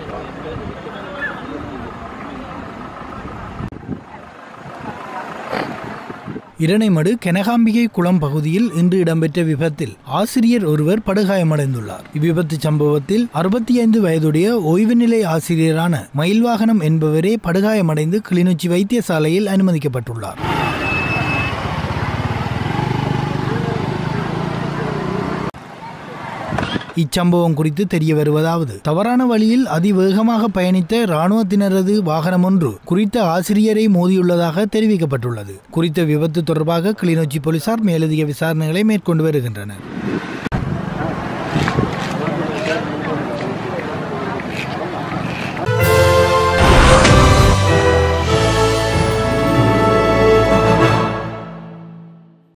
இரணைமடு கெனகாம்பிகை குளம் பகுதியில் இன்று இடம்பெற்ற விபத்தில் ஆசிரியர் ஒருவர் படுகாயமடைந்துள்ளார் இவ்விபத்து சம்பவத்தில் அறுபத்தி ஐந்து வயதுடைய ஓய்வு நிலை ஆசிரியரான மயில்வாகனம் என்பவரே படுகாயமடைந்து கிளிநொச்சி வைத்தியசாலையில் அனுமதிக்கப்பட்டுள்ளார் இச்சம்பவம் குறித்து தெரிய வருவதாவது தவறான வழியில் அதிவேகமாக பயணித்த இராணுவத்தினரது வாகனம் ஒன்று குறித்த ஆசிரியரை மோதியுள்ளதாக தெரிவிக்கப்பட்டுள்ளது குறித்த விபத்து தொடர்பாக கிளிநொச்சி போலீசார் மேலதிக விசாரணைகளை மேற்கொண்டு வருகின்றனர்